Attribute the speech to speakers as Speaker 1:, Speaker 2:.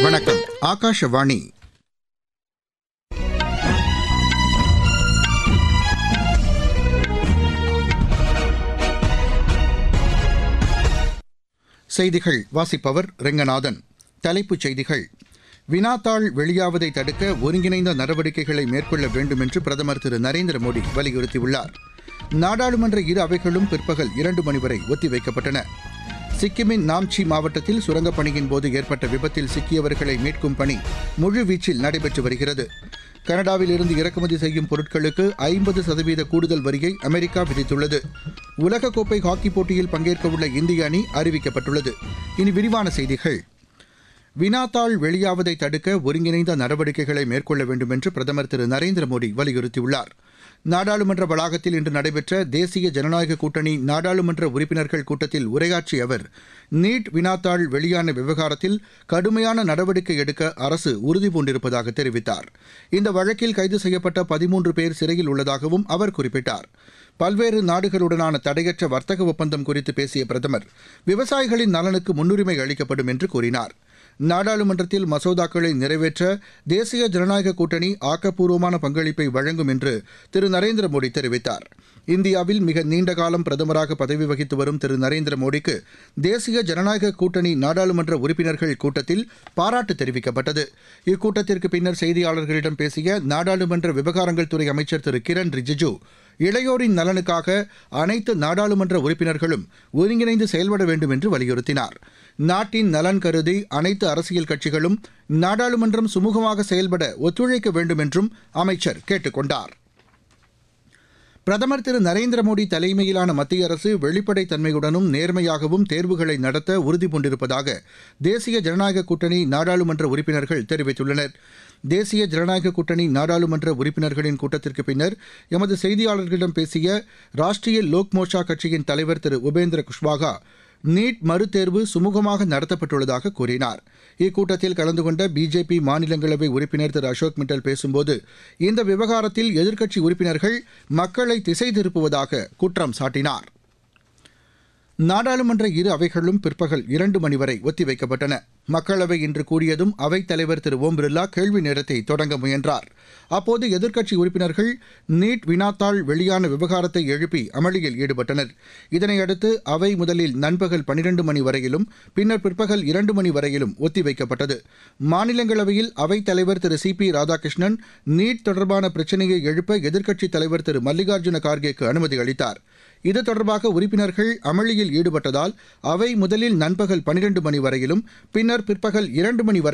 Speaker 1: வணக்கம் ஆகாஷவாணி செய்திகள் வாசிப்பவர் ரெங்கநாதன் தலைப்புச் செய்திகள் வினாத்தாள் வெளியாவதை தடுக்க ஒருங்கிணைந்த நடவடிக்கைகளை மேற்கொள்ள வேண்டும் என்று பிரதமர் திரு நரேந்திர மோடி வலியுறுத்தியுள்ளார் நாடாளுமன்ற இரு அவைகளும் பிற்பகல் இரண்டு மணி வரை ஒத்திவைக்கப்பட்டன சிக்கிமின் நாம்சி மாவட்டத்தில் சுரங்கப் பணியின் போது ஏற்பட்ட விபத்தில் சிக்கியவர்களை மீட்கும் பணி முழுவீச்சில் நடைபெற்று வருகிறது கனடாவில் இருந்து இறக்குமதி செய்யும் பொருட்களுக்கு ஐம்பது சதவீத கூடுதல் வரியை அமெரிக்கா விதித்துள்ளது உலகக்கோப்பை ஹாக்கிப் போட்டியில் பங்கேற்கவுள்ள இந்திய அணி அறிவிக்கப்பட்டுள்ளது இனி விரிவான செய்திகள் வினாத்தாள் வெளியாவதை தடுக்க ஒருங்கிணைந்த நடவடிக்கைகளை மேற்கொள்ள வேண்டும் என்று பிரதமர் திரு நரேந்திர மோடி வலியுறுத்தியுள்ளார் நாடாளுமன்ற வளாகத்தில் இன்று நடைபெற்ற தேசிய ஜனநாயக கூட்டணி நாடாளுமன்ற உறுப்பினர்கள் கூட்டத்தில் உரையாற்றிய அவர் நீட் வினாத்தாள் வெளியான விவகாரத்தில் கடுமையான நடவடிக்கை எடுக்க அரசு உறுதிபூண்டிருப்பதாக தெரிவித்தார் இந்த வழக்கில் கைது செய்யப்பட்ட பதிமூன்று பேர் சிறையில் உள்ளதாகவும் அவர் குறிப்பிட்டார் பல்வேறு நாடுகளுடனான தடையற்ற வர்த்தக ஒப்பந்தம் குறித்து பேசிய பிரதமர் விவசாயிகளின் நலனுக்கு முன்னுரிமை அளிக்கப்படும் என்று கூறினார் நாடாளுமன்றத்தில் மசோதாக்களை நிறைவேற்ற தேசிய ஜனநாயக கூட்டணி ஆக்கப்பூர்வமான பங்களிப்பை வழங்கும் என்று திரு நரேந்திர மோடி தெரிவித்தார் இந்தியாவில் மிக நீண்ட காலம் பிரதமராக பதவி வகித்து வரும் திரு நரேந்திர மோடிக்கு தேசிய ஜனநாயக கூட்டணி நாடாளுமன்ற உறுப்பினர்கள் கூட்டத்தில் பாராட்டு தெரிவிக்கப்பட்டது இக்கூட்டத்திற்கு பின்னர் செய்தியாளர்களிடம் பேசிய நாடாளுமன்ற விவகாரங்கள் துறை அமைச்சர் திரு கிரண் ரிஜிஜு இளையோரின் நலனுக்காக அனைத்து நாடாளுமன்ற உறுப்பினர்களும் ஒருங்கிணைந்து செயல்பட வேண்டும் என்று வலியுறுத்தினார் நாட்டின் நலன் கருதி அனைத்து அரசியல் கட்சிகளும் நாடாளுமன்றம் சுமூகமாக செயல்பட ஒத்துழைக்க வேண்டும் என்றும் அமைச்சர் கேட்டுக் கொண்டார் பிரதமர் திரு நரேந்திர மோடி தலைமையிலான மத்திய அரசு வெளிப்படைத்தன்மையுடனும் நேர்மையாகவும் தேர்வுகளை நடத்த உறுதிபூண்டிருப்பதாக தேசிய ஜனநாயக கூட்டணி நாடாளுமன்ற உறுப்பினர்கள் தெரிவித்துள்ளனர் தேசிய ஜனநாயக கூட்டணி நாடாளுமன்ற உறுப்பினர்களின் கூட்டத்திற்கு பின்னர் எமது செய்தியாளர்களிடம் பேசிய ராஷ்டிரிய லோக் மோர்ச்சா கட்சியின் தலைவர் திரு உபேந்திர குஷ்வாகா நீட் மறுதேர்வு சுமூகமாக நடத்தப்பட்டுள்ளதாக கூறினார் இக்கூட்டத்தில் கலந்து கொண்ட பிஜேபி மாநிலங்களவை உறுப்பினர் திரு அசோக் மிட்டல் பேசும்போது இந்த விவகாரத்தில் எதிர்க்கட்சி உறுப்பினர்கள் மக்களை திசை திருப்புவதாக குற்றம் சாட்டினார் நாடாளுமன்ற இரு அவைகளும் பிற்பகல் இரண்டு மணி வரை ஒத்திவைக்கப்பட்டன மக்களவை இன்று கூடியதும் அவைத் தலைவர் திரு ஓம் பிர்லா கேள்வி நேரத்தை தொடங்க முயன்றார் அப்போது எதிர்க்கட்சி உறுப்பினர்கள் நீட் வினாத்தாள் வெளியான விவகாரத்தை எழுப்பி அமளியில் ஈடுபட்டனர் இதனையடுத்து அவை முதலில் நண்பகல் பனிரெண்டு மணி வரையிலும் பின்னர் பிற்பகல் இரண்டு மணி வரையிலும் ஒத்திவைக்கப்பட்டது மாநிலங்களவையில் அவைத் தலைவர் திரு சி பி ராதாகிருஷ்ணன் நீட் தொடர்பான பிரச்சினையை எழுப்ப எதிர்க்கட்சித் தலைவர் திரு மல்லிகார்ஜுன கார்கேக்கு அனுமதி அளித்தார் இது தொடர்பாக உறுப்பினர்கள் அமளியில் ஈடுபட்டதால் அவை முதலில் நண்பகல் பனிரெண்டு மணி வரையிலும் பின்னர் பிற்பகல் இரண்டு மணி வரை